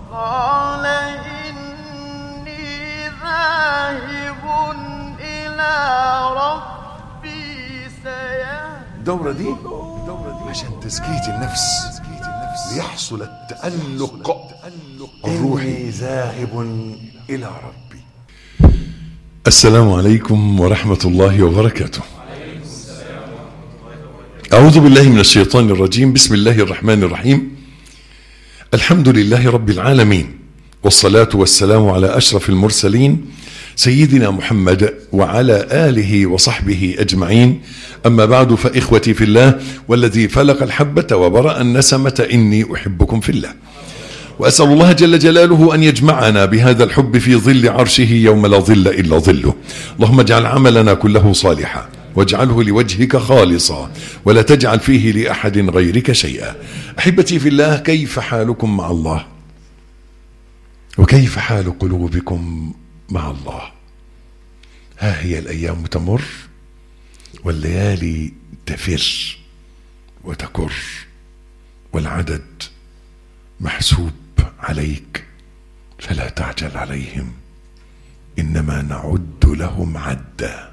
قال إني ذاهب إلى ربي سيهدين الدورة دي عشان تزكية النفس ليحصل التألق الروحي إني ذاهب إلى ربي السلام عليكم ورحمة الله وبركاته أعوذ بالله من الشيطان الرجيم بسم الله الرحمن الرحيم الحمد لله رب العالمين والصلاة والسلام على أشرف المرسلين سيدنا محمد وعلى آله وصحبه أجمعين أما بعد فإخوتي في الله والذي فلق الحبة وبرأ النسمة إني أحبكم في الله وأسأل الله جل جلاله أن يجمعنا بهذا الحب في ظل عرشه يوم لا ظل إلا ظله اللهم اجعل عملنا كله صالحا واجعله لوجهك خالصا ولا تجعل فيه لأحد غيرك شيئا أحبتي في الله كيف حالكم مع الله وكيف حال قلوبكم مع الله ها هي الأيام تمر والليالي تفر وتكر والعدد محسوب عليك فلا تعجل عليهم انما نعد لهم عدا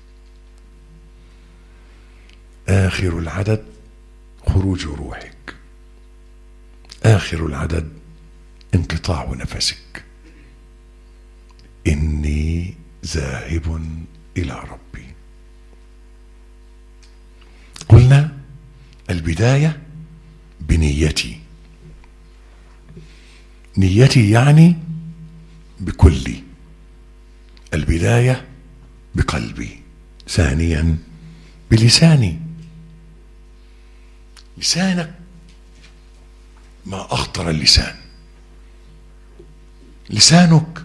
اخر العدد خروج روحك اخر العدد انقطاع نفسك اني ذاهب الى ربي قلنا البدايه بنيتي نيتي يعني بكلي البدايه بقلبي ثانيا بلساني لسانك ما اخطر اللسان لسانك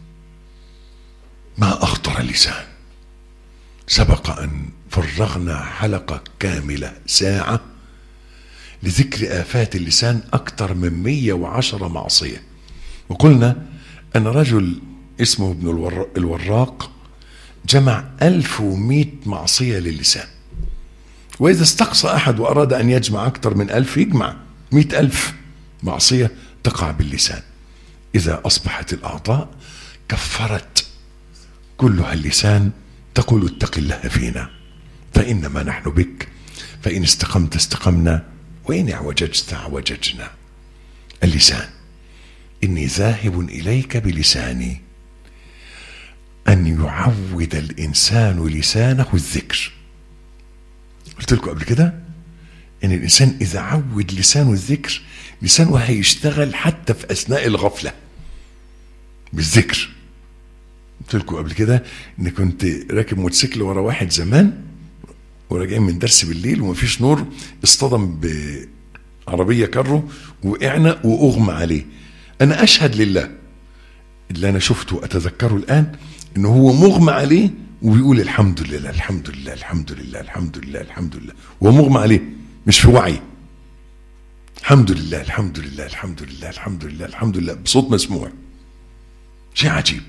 ما اخطر اللسان سبق ان فرغنا حلقه كامله ساعه لذكر آفات اللسان أكثر من 110 معصية وقلنا أن رجل اسمه ابن الور... الوراق جمع 1100 معصية للسان وإذا استقصى أحد وأراد أن يجمع أكثر من ألف يجمع مئة ألف معصية تقع باللسان إذا أصبحت الأعضاء كفرت كلها اللسان تقول اتق الله فينا فإنما نحن بك فإن استقمت استقمنا وإن اعوججت اعوججنا اللسان إني ذاهب إليك بلساني أن يعود الإنسان لسانه الذكر قلت لكم قبل كده إن الإنسان إذا عود لسانه الذكر لسانه هيشتغل حتى في أثناء الغفلة بالذكر قلت لكم قبل كده إن كنت راكب موتوسيكل ورا واحد زمان وراجعين من درس بالليل ومفيش نور اصطدم بعربيه كارو وقعنا واغمى عليه انا اشهد لله اللي انا شفته اتذكره الان انه هو مغمى عليه وبيقول الحمد لله الحمد لله الحمد لله الحمد لله الحمد لله وهو مغمى عليه مش في وعي الحمد لله الحمد لله الحمد لله الحمد لله الحمد لله بصوت مسموع شيء عجيب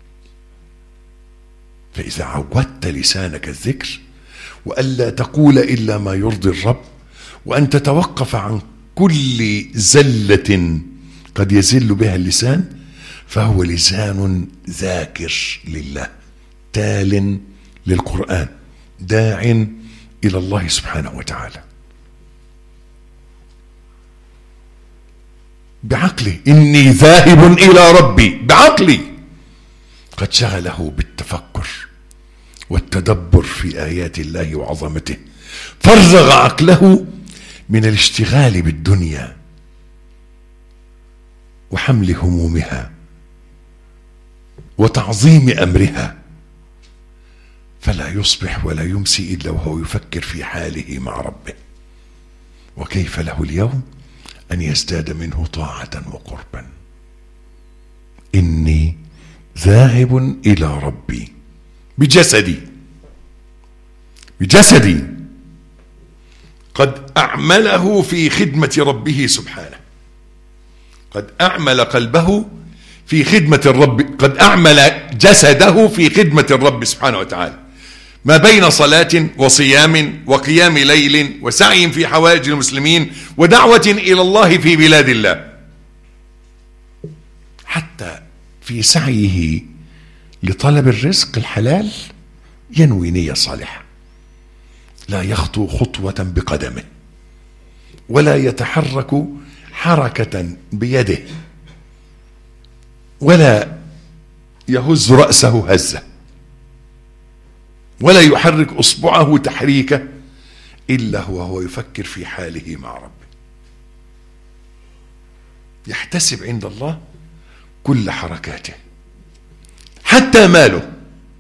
فإذا عودت لسانك الذكر والا تقول الا ما يرضي الرب وان تتوقف عن كل زله قد يزل بها اللسان فهو لسان ذاكر لله تال للقران داع الى الله سبحانه وتعالى بعقله اني ذاهب الى ربي بعقلي قد شغله بالتفكر والتدبر في ايات الله وعظمته فرغ عقله من الاشتغال بالدنيا وحمل همومها وتعظيم امرها فلا يصبح ولا يمسي الا وهو يفكر في حاله مع ربه وكيف له اليوم ان يزداد منه طاعه وقربا اني ذاهب الى ربي بجسدي بجسدي قد اعمله في خدمه ربه سبحانه قد اعمل قلبه في خدمه الرب قد اعمل جسده في خدمه الرب سبحانه وتعالى ما بين صلاة وصيام وقيام ليل وسعي في حوائج المسلمين ودعوة إلى الله في بلاد الله حتى في سعيه لطلب الرزق الحلال ينوي نية صالحة لا يخطو خطوة بقدمه ولا يتحرك حركة بيده ولا يهز رأسه هزة ولا يحرك إصبعه تحريكه إلا وهو يفكر في حاله مع ربه يحتسب عند الله كل حركاته حتى ماله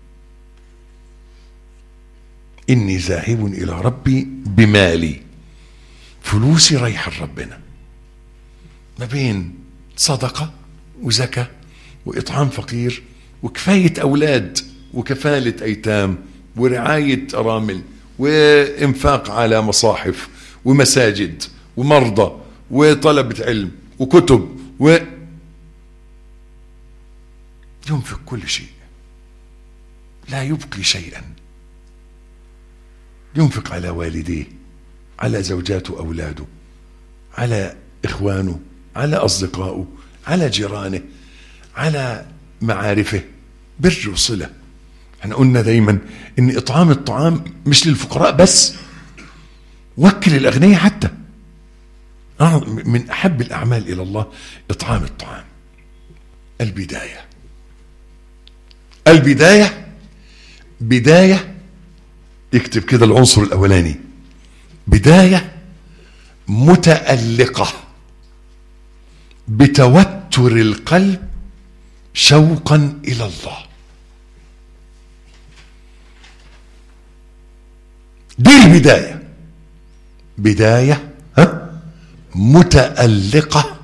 إني ذاهب إلى ربي بمالي فلوسي رايحة لربنا ما بين صدقة وزكاة وإطعام فقير وكفاية أولاد وكفالة أيتام ورعاية أرامل وإنفاق على مصاحف ومساجد ومرضى وطلبة علم وكتب و ينفق كل شيء لا يبقي شيئا ينفق على والديه على زوجاته وأولاده على إخوانه على أصدقائه على جيرانه على معارفه بر وصلة احنا قلنا دايما ان اطعام الطعام مش للفقراء بس وكل الاغنياء حتى من احب الاعمال الى الله اطعام الطعام البدايه البدايه بدايه اكتب كده العنصر الاولاني بدايه متالقه بتوتر القلب شوقا الى الله دي البدايه بدايه ها متالقه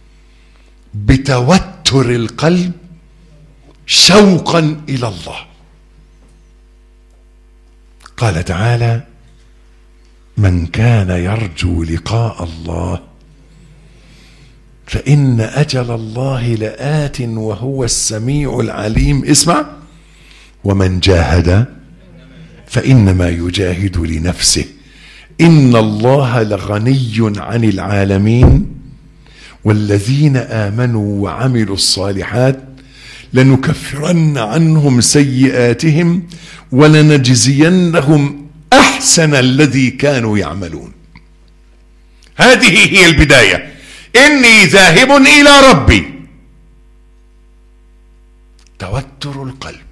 بتوتر القلب شوقا الى الله قال تعالى من كان يرجو لقاء الله فإن أجل الله لآت وهو السميع العليم اسمع ومن جاهد فإنما يجاهد لنفسه إن الله لغني عن العالمين والذين آمنوا وعملوا الصالحات لنكفرن عنهم سيئاتهم ولنجزينهم أحسن الذي كانوا يعملون هذه هي البدايه إني ذاهب إلى ربي توتر القلب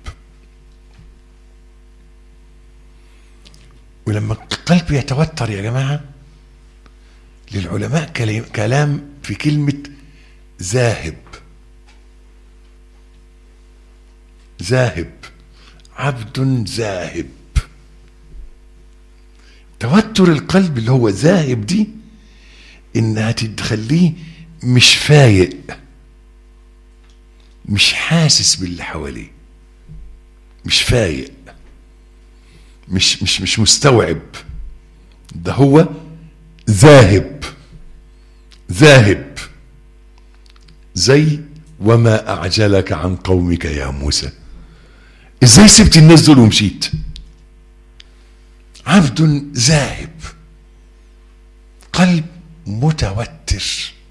ولما القلب يتوتر يا جماعة للعلماء كلام في كلمة ذاهب ذاهب عبد ذاهب توتر القلب اللي هو ذاهب دي انها تخليه مش فايق مش حاسس باللي حواليه مش فايق مش مش مش مستوعب ده هو ذاهب ذاهب زي وما اعجلك عن قومك يا موسى ازاي سبت الناس دول ومشيت عبد ذاهب قلب متوتر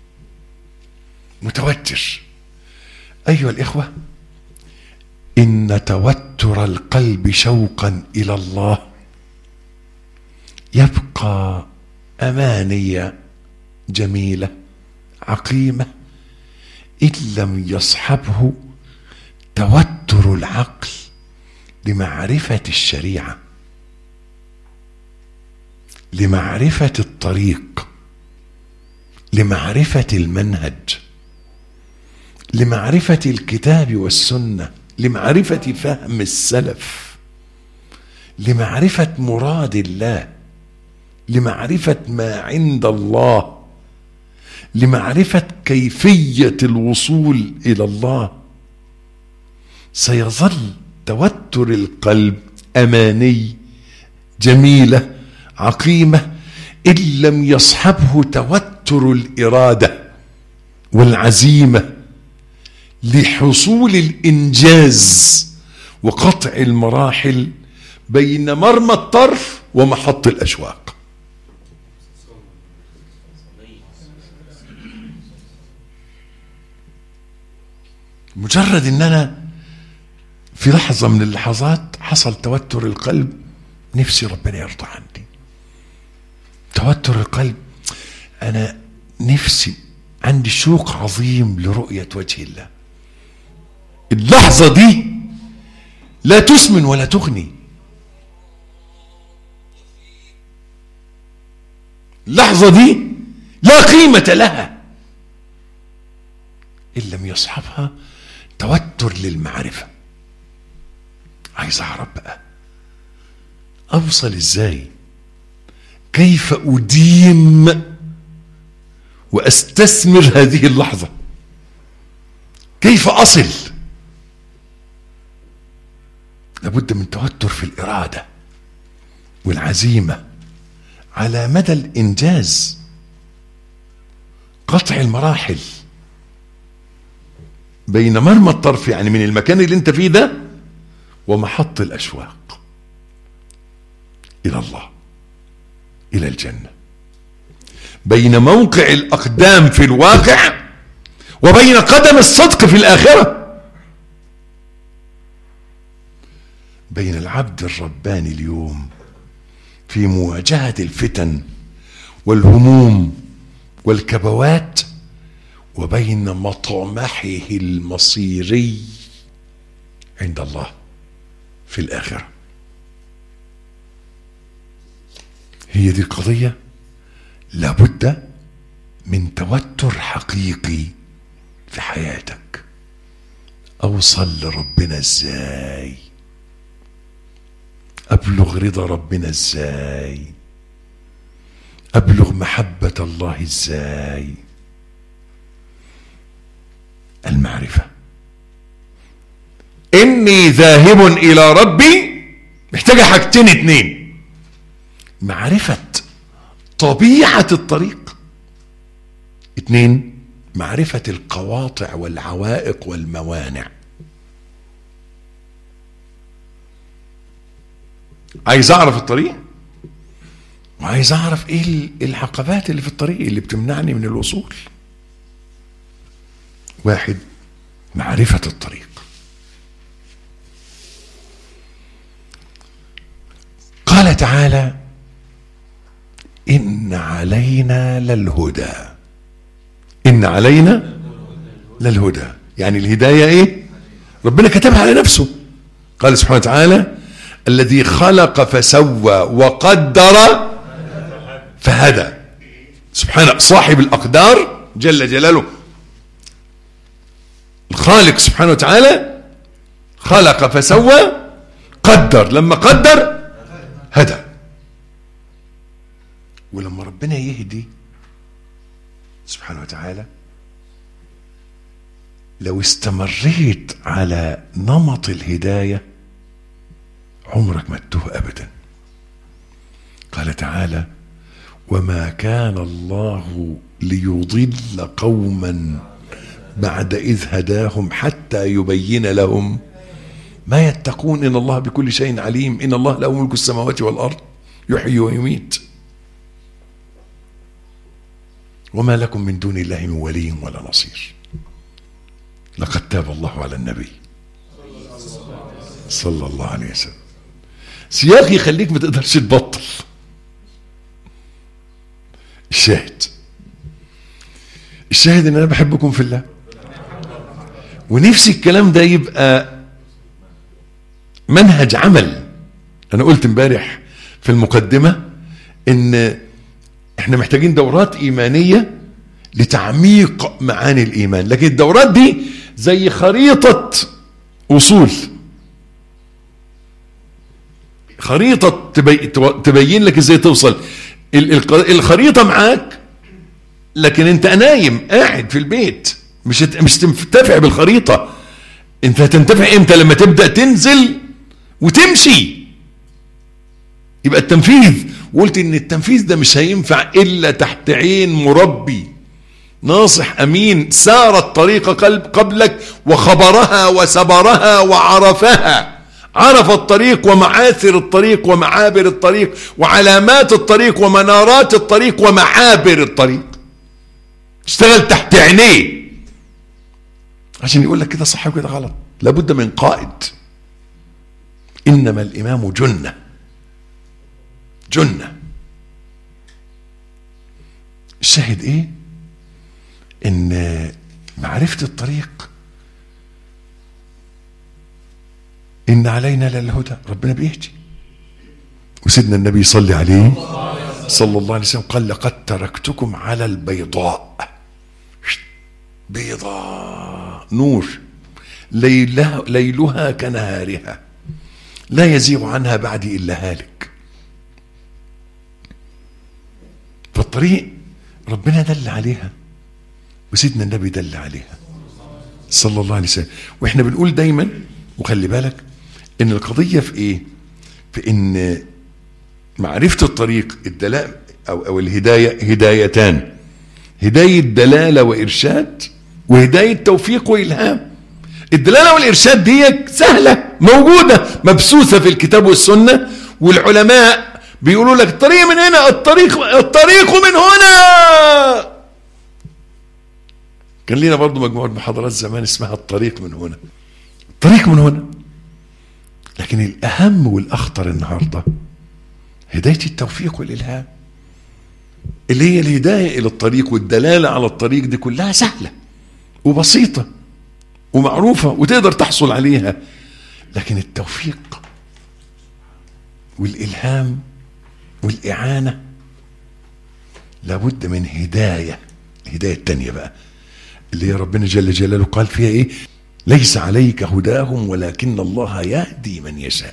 متوتر ايها الاخوه ان توتر القلب شوقا الى الله يبقى اماني جميله عقيمه ان لم يصحبه توتر العقل لمعرفه الشريعه لمعرفه الطريق لمعرفة المنهج لمعرفة الكتاب والسنة لمعرفة فهم السلف لمعرفة مراد الله لمعرفة ما عند الله لمعرفة كيفية الوصول إلى الله سيظل توتر القلب أماني جميلة عقيمة إن لم يصحبه توتر الإرادة والعزيمة لحصول الإنجاز وقطع المراحل بين مرمى الطرف ومحط الأشواق مجرد ان انا في لحظة من اللحظات حصل توتر القلب نفسي ربنا يرضى عني توتر القلب انا نفسي عندي شوق عظيم لرؤية وجه الله اللحظة دي لا تسمن ولا تغني اللحظة دي لا قيمة لها إن لم يصحبها توتر للمعرفة عايز أعرف بقى أوصل إزاي كيف أديم وأستثمر هذه اللحظة كيف أصل لابد من توتر في الإرادة والعزيمة على مدى الإنجاز قطع المراحل بين مرمى الطرف يعني من المكان اللي انت فيه ده ومحط الأشواق إلى الله إلى الجنة بين موقع الأقدام في الواقع وبين قدم الصدق في الآخرة بين العبد الرباني اليوم في مواجهة الفتن والهموم والكبوات وبين مطمحه المصيري عند الله في الآخرة هي دي القضية لابد من توتر حقيقي في حياتك أوصل لربنا إزاي أبلغ رضا ربنا إزاي أبلغ محبة الله إزاي المعرفة إني ذاهب إلى ربي محتاجة حاجتين اتنين معرفة طبيعة الطريق اتنين معرفة القواطع والعوائق والموانع عايز اعرف الطريق وعايز اعرف ايه العقبات اللي في الطريق اللي بتمنعني من الوصول واحد معرفة الطريق قال تعالى إن علينا للهدى إن علينا للهدى يعني الهداية إيه ربنا كتبها على نفسه قال سبحانه وتعالى الذي خلق فسوى وقدر فهدى سبحانه صاحب الأقدار جل جلاله الخالق سبحانه وتعالى خلق فسوى قدر لما قدر هدى ولما ربنا يهدي سبحانه وتعالى لو استمريت على نمط الهدايه عمرك ما تتوه ابدا قال تعالى وما كان الله ليضل قوما بعد اذ هداهم حتى يبين لهم ما يتقون ان الله بكل شيء عليم ان الله له ملك السماوات والارض يحيي ويميت وما لكم من دون الله من ولي ولا نصير لقد تاب الله على النبي صلى الله عليه وسلم سياق يخليك ما تقدرش تبطل الشاهد الشاهد ان انا بحبكم في الله ونفسي الكلام ده يبقى منهج عمل انا قلت امبارح في المقدمة ان احنا محتاجين دورات ايمانية لتعميق معاني الايمان لكن الدورات دي زي خريطة وصول خريطة تبين لك ازاي توصل الخريطة معاك لكن انت نايم قاعد في البيت مش مش تنتفع بالخريطة انت هتنتفع امتى لما تبدأ تنزل وتمشي يبقى التنفيذ وقلت ان التنفيذ ده مش هينفع الا تحت عين مربي ناصح امين سار الطريق قبلك وخبرها وسبرها وعرفها عرف الطريق ومعاثر الطريق ومعابر الطريق وعلامات الطريق ومنارات الطريق ومعابر الطريق اشتغل تحت عينيه عشان يقول لك كده صح وكده غلط لابد من قائد انما الامام جنه جنه الشاهد ايه ان معرفه الطريق ان علينا للهدى ربنا بيهدي وسيدنا النبي صلى عليه صلى الله عليه وسلم قال لقد تركتكم على البيضاء بيضاء نور ليلها, ليلها كنهارها لا يزيغ عنها بعدي إلا هالك فالطريق ربنا دل عليها وسيدنا النبي دل عليها صلى الله عليه وسلم واحنا بنقول دايما وخلي بالك ان القضية في ايه في ان معرفة الطريق الدلالة او, أو الهداية هدايتان هداية دلالة وإرشاد وهداية توفيق وإلهام الدلالة والإرشاد دي سهلة موجودة مبثوثة في الكتاب والسنة والعلماء بيقولوا لك الطريق من هنا الطريق الطريق من هنا كان لنا برضو مجموعة محاضرات زمان اسمها الطريق من هنا الطريق من هنا لكن الأهم والأخطر النهاردة هداية التوفيق والإلهام اللي هي الهداية إلى الطريق والدلالة على الطريق دي كلها سهلة وبسيطة ومعروفة وتقدر تحصل عليها لكن التوفيق والإلهام والإعانة لابد من هداية الهداية التانية بقى اللي هي ربنا جل جلاله قال فيها إيه ليس عليك هداهم ولكن الله يهدي من يشاء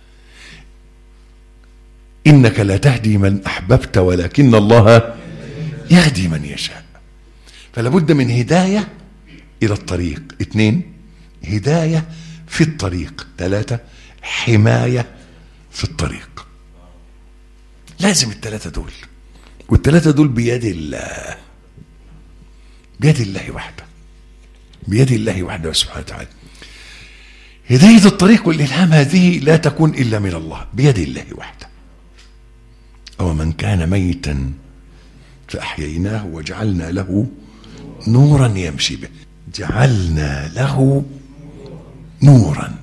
إنك لا تهدي من أحببت ولكن الله يهدي من يشاء فلا بد من هداية إلى الطريق اثنين هداية في الطريق ثلاثة حماية في الطريق لازم الثلاثة دول والثلاثة دول بيد الله بيد الله وحده بيد الله وحده سبحانه وتعالى هداية الطريق والإلهام هذه لا تكون إلا من الله بيد الله وحده أو من كان ميتا فأحييناه وجعلنا له نورا يمشي به جعلنا له نورا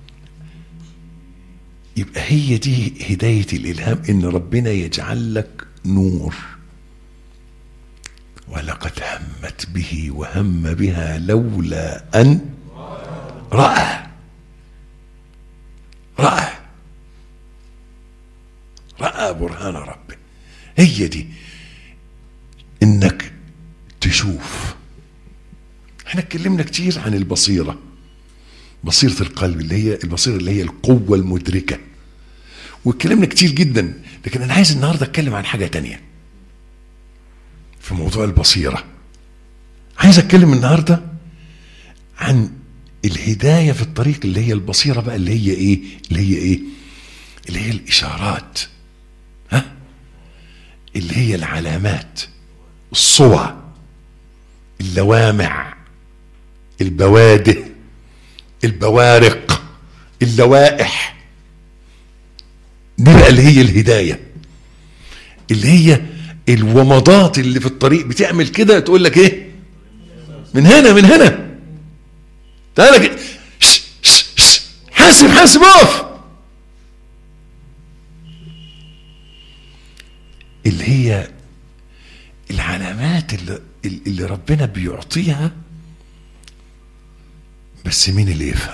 يبقى هي دي هداية الإلهام إن ربنا يجعل لك نور ولقد همت به وهم بها لولا أن رأى رأى رأى برهان ربه هي دي إنك تشوف احنا اتكلمنا كتير عن البصيرة بصيرة القلب اللي هي البصيرة اللي هي القوة المدركة واتكلمنا كتير جدا لكن انا عايز النهاردة اتكلم عن حاجة تانية في موضوع البصيرة عايز اتكلم النهاردة عن الهداية في الطريق اللي هي البصيرة بقى اللي هي ايه اللي هي ايه اللي هي الاشارات ها اللي هي العلامات الصور اللوامع البوادئ البوارق اللوائح دي بقى اللي هي الهداية اللي هي الومضات اللي في الطريق بتعمل كده تقول لك ايه من هنا من هنا تعالى كده ش- ش- ش- حاسب حاسب اقف اللي هي العلامات اللي, اللي ربنا بيعطيها بس مين اللي يفهم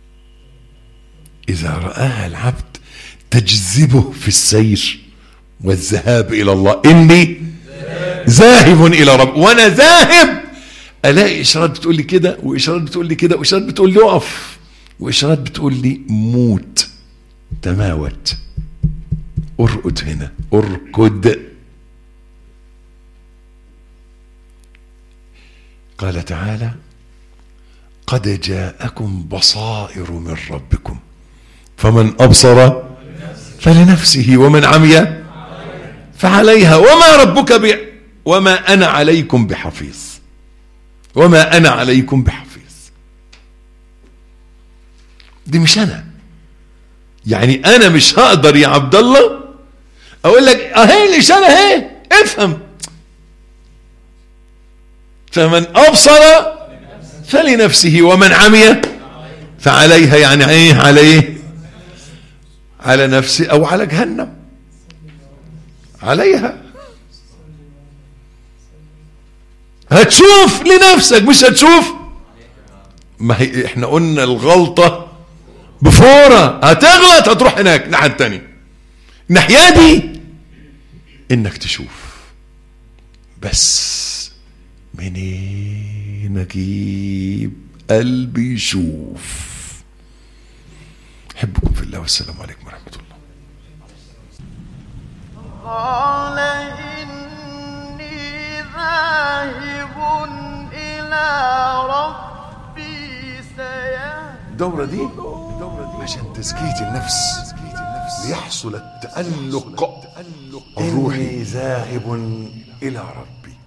إذا رآها العبد تجذبه في السير والذهاب إلى الله إني ذاهب إلى رب وأنا ذاهب ألاقي إشارات بتقول لي كده وإشارات بتقول لي كده وإشارات بتقول لي أقف وإشارات بتقول لي موت تماوت ارقد هنا اركض قال تعالى قد جاءكم بصائر من ربكم فمن أبصر فلنفسه ومن عمي فعليها وما ربك ب وما أنا عليكم بحفيظ وما أنا عليكم بحفيظ دي مش أنا يعني أنا مش هقدر يا عبد الله أقول لك أهي الإشارة أهي افهم فمن أبصر فلنفسه ومن عمي فعليها يعني ايه عليه على نفسه او على جهنم عليها هتشوف لنفسك مش هتشوف ما هي احنا قلنا الغلطة بفورة هتغلط هتروح هناك الناحية التانية الناحية دي انك تشوف بس منين اجيب قلبي يشوف احبكم في الله والسلام عليكم ورحمة الله قال إني ذاهب إلى ربي سيهدين الدورة دي عشان تزكية النفس ليحصل التألق الروحي ذاهب إلى ربي